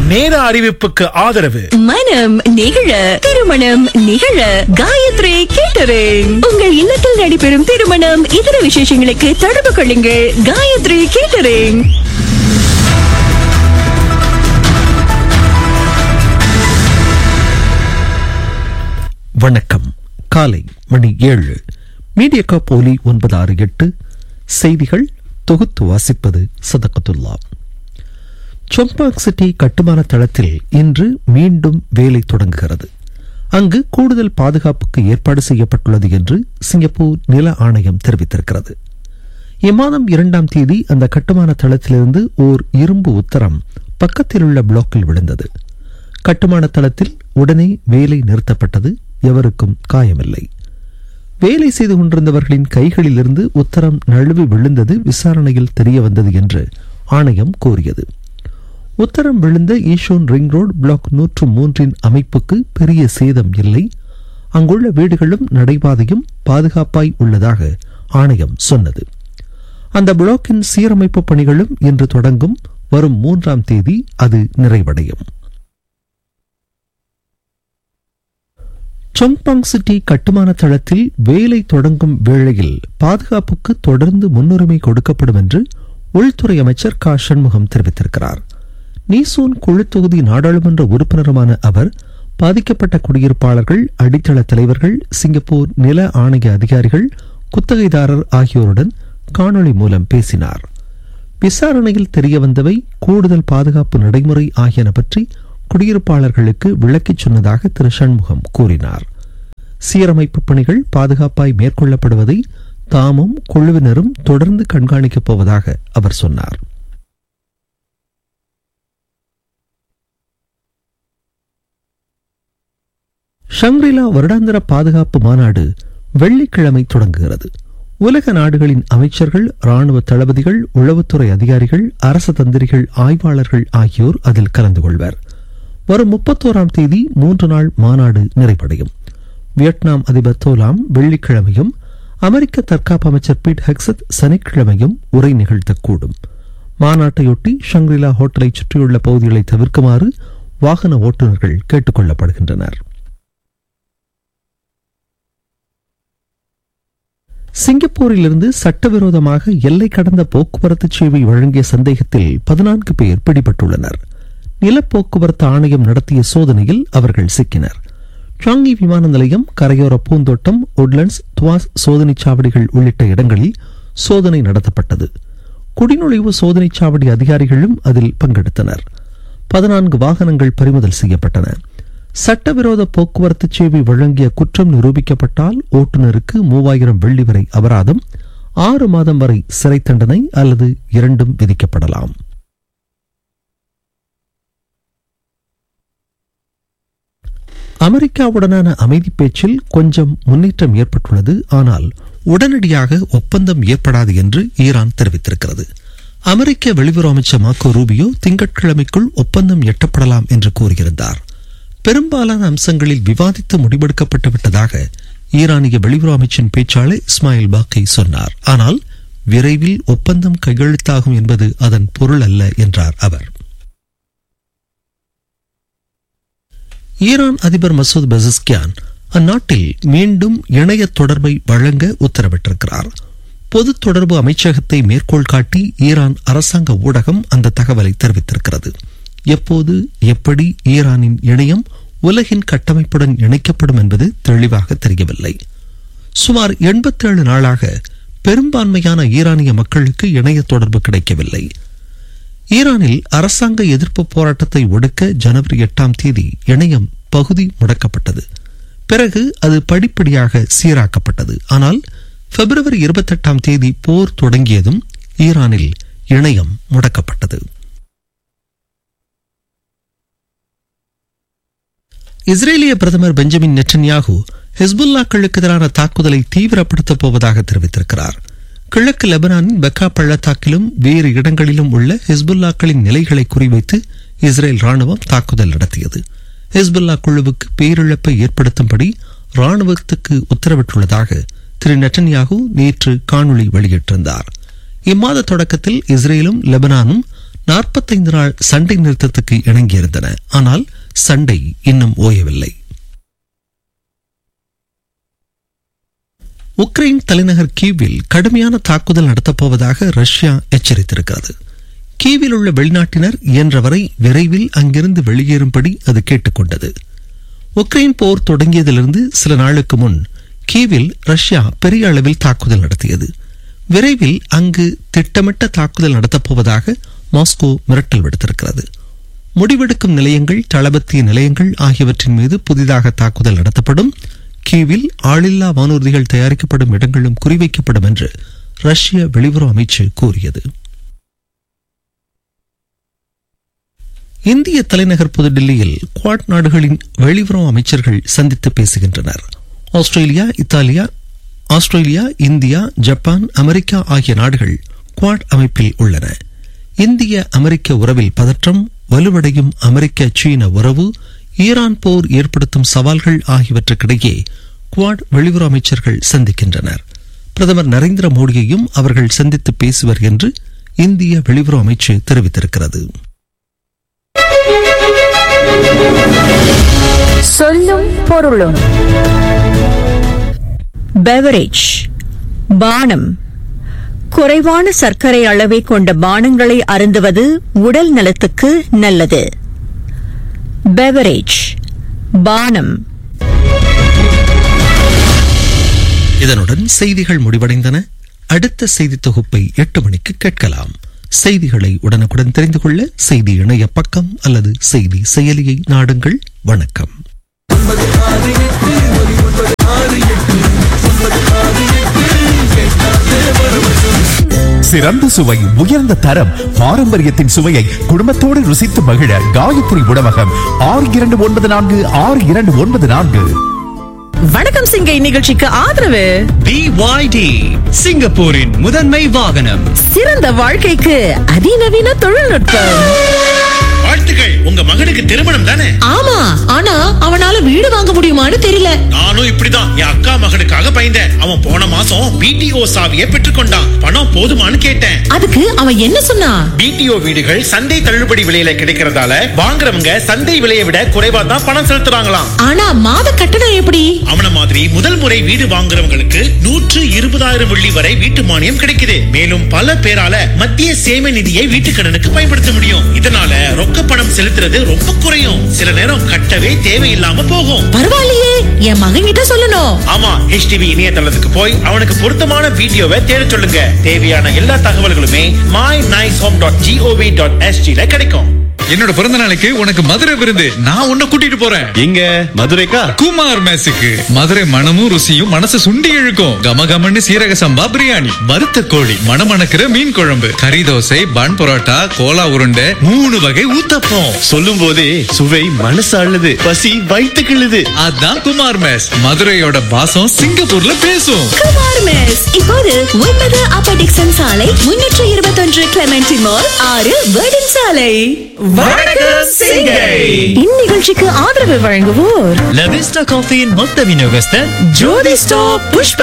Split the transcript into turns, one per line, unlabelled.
நேர அறிவிப்புக்கு ஆதரவு
மனம் நிகழ திருமணம் நிகழ காயத்ரி கேட்டரிங் உங்கள் இல்லத்தில் நடைபெறும் திருமணம் இதர விசேஷங்களுக்கு தொடர்பு கொள்ளுங்கள் காயத்ரி கேட்டரிங்
வணக்கம் காலை மணி ஏழு மீடியா போலி ஒன்பது ஆறு எட்டு செய்திகள் தொகுத்து வாசிப்பது சதகத்துல்லா சொம்பாக் சிட்டி கட்டுமான தளத்தில் இன்று மீண்டும் வேலை தொடங்குகிறது அங்கு கூடுதல் பாதுகாப்புக்கு ஏற்பாடு செய்யப்பட்டுள்ளது என்று சிங்கப்பூர் நில ஆணையம் தெரிவித்திருக்கிறது இம்மாதம் இரண்டாம் தேதி அந்த கட்டுமான தளத்திலிருந்து ஓர் இரும்பு உத்தரம் பக்கத்தில் உள்ள பிளாக்கில் விழுந்தது கட்டுமான தளத்தில் உடனே வேலை நிறுத்தப்பட்டது எவருக்கும் காயமில்லை வேலை செய்து கொண்டிருந்தவர்களின் கைகளிலிருந்து உத்தரம் நழுவி விழுந்தது விசாரணையில் தெரிய வந்தது என்று ஆணையம் கூறியது உத்தரம் விழுந்த ஈஷோன் ரிங் ரோடு பிளாக் நூற்று மூன்றின் அமைப்புக்கு பெரிய சேதம் இல்லை அங்குள்ள வீடுகளும் நடைபாதையும் பாதுகாப்பாய் உள்ளதாக ஆணையம் சொன்னது அந்த பிளாக்கின் சீரமைப்பு பணிகளும் இன்று தொடங்கும் வரும் மூன்றாம் தேதி அது நிறைவடையும் சொங்பாங் சிட்டி கட்டுமான தளத்தில் வேலை தொடங்கும் வேளையில் பாதுகாப்புக்கு தொடர்ந்து முன்னுரிமை கொடுக்கப்படும் என்று உள்துறை அமைச்சர் கா சண்முகம் தெரிவித்திருக்கிறார் நீசூன் குழு தொகுதி நாடாளுமன்ற உறுப்பினருமான அவர் பாதிக்கப்பட்ட குடியிருப்பாளர்கள் அடித்தள தலைவர்கள் சிங்கப்பூர் நில ஆணைய அதிகாரிகள் குத்தகைதாரர் ஆகியோருடன் காணொளி மூலம் பேசினார் விசாரணையில் தெரியவந்தவை கூடுதல் பாதுகாப்பு நடைமுறை ஆகியன பற்றி குடியிருப்பாளர்களுக்கு விளக்கிச் சொன்னதாக திரு சண்முகம் கூறினார் சீரமைப்பு பணிகள் பாதுகாப்பாய் மேற்கொள்ளப்படுவதை தாமும் குழுவினரும் தொடர்ந்து கண்காணிக்கப் போவதாக அவர் சொன்னார் ஷங்ரிலா வருடாந்திர பாதுகாப்பு மாநாடு வெள்ளிக்கிழமை தொடங்குகிறது உலக நாடுகளின் அமைச்சர்கள் ராணுவ தளபதிகள் உளவுத்துறை அதிகாரிகள் அரசு தந்திரிகள் ஆய்வாளர்கள் ஆகியோர் அதில் கலந்து கொள்வர் வரும் முப்பத்தோராம் தேதி மூன்று நாள் மாநாடு நிறைவடையும் வியட்நாம் அதிபர் தோலாம் வெள்ளிக்கிழமையும் அமெரிக்க தற்காப்பு அமைச்சர் பீட் ஹெக்சத் சனிக்கிழமையும் உரை நிகழ்த்தக்கூடும் மாநாட்டையொட்டி ஷங்ரிலா ஹோட்டலை சுற்றியுள்ள பகுதிகளை தவிர்க்குமாறு வாகன ஓட்டுநர்கள் கேட்டுக் கொள்ளப்படுகின்றனர் சிங்கப்பூரிலிருந்து சட்டவிரோதமாக எல்லை கடந்த போக்குவரத்து சேவை வழங்கிய சந்தேகத்தில் பதினான்கு பேர் பிடிபட்டுள்ளனர் நிலப்போக்குவரத்து ஆணையம் நடத்திய சோதனையில் அவர்கள் சிக்கினர் சாங்கி விமான நிலையம் கரையோர பூந்தோட்டம் உட்லண்ட்ஸ் துவாஸ் சோதனைச் சாவடிகள் உள்ளிட்ட இடங்களில் சோதனை நடத்தப்பட்டது குடிநுழைவு சோதனைச் சாவடி அதிகாரிகளும் அதில் பங்கெடுத்தனர் பதினான்கு வாகனங்கள் பறிமுதல் செய்யப்பட்டன சட்டவிரோத போக்குவரத்து சேவை வழங்கிய குற்றம் நிரூபிக்கப்பட்டால் ஓட்டுநருக்கு மூவாயிரம் வெள்ளி வரை அபராதம் ஆறு மாதம் வரை சிறை தண்டனை அல்லது இரண்டும் விதிக்கப்படலாம் அமெரிக்காவுடனான அமைதி பேச்சில் கொஞ்சம் முன்னேற்றம் ஏற்பட்டுள்ளது ஆனால் உடனடியாக ஒப்பந்தம் ஏற்படாது என்று ஈரான் தெரிவித்திருக்கிறது அமெரிக்க வெளியுறவு அமைச்சர் மார்க்கோ ரூபியோ திங்கட்கிழமைக்குள் ஒப்பந்தம் எட்டப்படலாம் என்று கூறியிருந்தார் பெரும்பாலான அம்சங்களில் விவாதித்து முடிவெடுக்கப்பட்டு விட்டதாக ஈரானிய வெளியுறவு அமைச்சின் பேச்சாளர் இஸ்மாயில் பாக்கை சொன்னார் ஆனால் விரைவில் ஒப்பந்தம் கையெழுத்தாகும் என்பது அதன் பொருள் அல்ல என்றார் அவர் ஈரான் அதிபர் மசூத் பெசஸ்கியான் அந்நாட்டில் மீண்டும் இணைய தொடர்பை வழங்க உத்தரவிட்டிருக்கிறார் பொது தொடர்பு அமைச்சகத்தை மேற்கோள் காட்டி ஈரான் அரசாங்க ஊடகம் அந்த தகவலை தெரிவித்திருக்கிறது எப்போது எப்படி ஈரானின் இணையம் உலகின் கட்டமைப்புடன் இணைக்கப்படும் என்பது தெளிவாக தெரியவில்லை சுமார் எண்பத்தேழு நாளாக பெரும்பான்மையான ஈரானிய மக்களுக்கு இணைய தொடர்பு கிடைக்கவில்லை ஈரானில் அரசாங்க எதிர்ப்பு போராட்டத்தை ஒடுக்க ஜனவரி எட்டாம் தேதி இணையம் பகுதி முடக்கப்பட்டது பிறகு அது படிப்படியாக சீராக்கப்பட்டது ஆனால் பிப்ரவரி இருபத்தெட்டாம் தேதி போர் தொடங்கியதும் ஈரானில் இணையம் முடக்கப்பட்டது இஸ்ரேலிய பிரதமர் பெஞ்சமின் நெட்டன்யாகு ஹிஸ்புல்லாக்களுக்கு எதிரான தாக்குதலை தீவிரப்படுத்தப் போவதாக தெரிவித்திருக்கிறார் கிழக்கு லெபனானின் பெக்கா பள்ளத்தாக்கிலும் வேறு இடங்களிலும் உள்ள ஹிஸ்புல்லாக்களின் நிலைகளை குறிவைத்து இஸ்ரேல் ராணுவம் தாக்குதல் நடத்தியது ஹிஸ்புல்லா குழுவுக்கு பேரிழப்பை ஏற்படுத்தும்படி ராணுவத்துக்கு உத்தரவிட்டுள்ளதாக திரு நெட்டன்யாகு நேற்று காணொளி வெளியிட்டிருந்தார் இம்மாத தொடக்கத்தில் இஸ்ரேலும் லெபனானும் நாற்பத்தைந்து நாள் சண்டை நிறுத்தத்துக்கு இணங்கியிருந்தன ஆனால் சண்டை இன்னும் ஓயவில்லை உக்ரைன் தலைநகர் கீவில் கடுமையான தாக்குதல் நடத்தப்போவதாக ரஷ்யா எச்சரித்திருக்கிறது கீவில் உள்ள வெளிநாட்டினர் இயன்றவரை விரைவில் அங்கிருந்து வெளியேறும்படி அது கேட்டுக்கொண்டது உக்ரைன் போர் தொடங்கியதிலிருந்து சில நாளுக்கு முன் கீவில் ரஷ்யா பெரிய அளவில் தாக்குதல் நடத்தியது விரைவில் அங்கு திட்டமிட்ட தாக்குதல் நடத்தப்போவதாக மாஸ்கோ மிரட்டல் விடுத்திருக்கிறது முடிவெடுக்கும் நிலையங்கள் தளபத்திய நிலையங்கள் ஆகியவற்றின் மீது புதிதாக தாக்குதல் நடத்தப்படும் கீவில் ஆளில்லா வானூர்திகள் தயாரிக்கப்படும் இடங்களும் குறிவைக்கப்படும் என்று ரஷ்ய வெளியுறவு அமைச்சு கூறியது இந்திய தலைநகர் புதுடில்லியில் குவாட் நாடுகளின் வெளியுறவு அமைச்சர்கள் சந்தித்து பேசுகின்றனர் Australia Italia Australia India Japan America ஆகிய நாடுகள் குவாட் அமைப்பில் உள்ளன இந்திய அமெரிக்க உறவில் பதற்றம் வலுவடையும் அமெரிக்க சீன உறவு ஈரான் போர் ஏற்படுத்தும் சவால்கள் ஆகியவற்றுக்கிடையே குவாட் வெளியுறவு அமைச்சர்கள் சந்திக்கின்றனர் பிரதமர் நரேந்திர மோடியையும் அவர்கள் சந்தித்து பேசுவர் என்று இந்திய வெளியுறவு அமைச்சு தெரிவித்திருக்கிறது
சொல்லும் பொருளும் பெவரேஜ் பானம் குறைவான சர்க்கரை அளவை கொண்ட பானங்களை அருந்துவது உடல் நலத்துக்கு நல்லது பெவரேஜ் பானம்
இதனுடன் செய்திகள் முடிவடைந்தன அடுத்த செய்தி தொகுப்பை எட்டு மணிக்கு கேட்கலாம் செய்திகளை உடனுக்குடன் தெரிந்து கொள்ள செய்தி இணைய பக்கம் அல்லது செய்தி செயலியை நாடுங்கள் வணக்கம்
சிறந்த சுவை உயர்ந்த தரம் பாரம்பரியத்தின் சுவையை குடும்பத்தோடு ருசித்து மகிழ காயத்ரி உணவகம் ஆறு இரண்டு ஒன்பது நான்கு ஆறு இரண்டு ஒன்பது நான்கு
வணக்கம் சிங்கை நிகழ்ச்சிக்கு ஆதரவு
BYD சிங்கப்பூரின் முதன்மை வாகனம்
சிறந்த வாழ்க்கைக்கு அதிநவீன தொழில்நுட்பம்
வாழ்த்துக்கள் உங்க மகனுக்கு திருமணம் தானே
ஆமா ஆனா அவனால வீடு வாங்க முடியுமான்னு தெரியல
நானும் இப்படிதான் என் அக்கா மகனுக்காக பயந்தேன் அவன் போன மாசம் பிடிஓ சாவியை பெற்றுக்கொண்டான் பணம் போதுமான்னு கேட்டேன்
அதுக்கு அவன் என்ன சொன்னா
பிடிஓ வீடுகள் சந்தை தள்ளுபடி விலையில கிடைக்கிறதால வாங்குறவங்க சந்தை விலையை விட குறைவா தான் பணம் செலுத்துறாங்களாம்
ஆனா மாத கட்டணம் எப்படி
அவன மாதிரி முதல் முறை வீடு வாங்குறவங்களுக்கு நூற்று இருபதாயிரம் வெள்ளி வரை வீட்டு மானியம் கிடைக்குது மேலும் பல பேரால மத்திய சேம நிதியை வீட்டு கடனுக்கு பயன்படுத்த முடியும் இதனால ரொக்க பணம் செலுத்துறது ரொம்ப குறையும் சில நேரம் கட்டவே தேவையில்லாம போகும்
பரவாயில்லையே என் மகன் கிட்ட சொல்லணும்
ஆமா ஹெச்டிவி இணையதளத்துக்கு போய் அவனுக்கு பொருத்தமான வீடியோவை தேட சொல்லுங்க தேவையான எல்லா தகவல்களுமே my nice home dot gov dot எஸ்டில கிடைக்கும்
என்னோட பிறந்த நாளைக்கு உனக்கு மதுரை விருந்து நான் உன்னை கூட்டிட்டு போறேன்
எங்க மதுரைக்கா
குமார் மேசுக்கு மதுரை மனமும் ருசியும் மனசு சுண்டி இழுக்கும் கமகமன்னு சீரக சம்பா பிரியாணி வறுத்த கோழி மணமணக்கிற மீன் குழம்பு கறி தோசை பன் பரோட்டா கோலா உருண்டை மூணு வகை ஊத்தப்பம்
சொல்லும் போதே சுவை மனசு அள்ளுது பசி வயிற்று கிள்ளுது
அதான் குமார் மேஸ் மதுரையோட பாசம் சிங்கப்பூர்ல பேசும்
குமார் மெஸ் இப்போது ஒன்பது அப்ப டிக்சன் சாலை முன்னூற்று இருபத்தொன்று கிளமெண்டி மால் ஆறு வேர்டன் சாலை இந்நிகழ்ச்சிக்கு ஆதரவு வழங்குவோர்
லவிஸ்டா காஃபியின் மொத்த விநியோகஸ்தர்
ஜோதி ஸ்டாப் புஷ்ப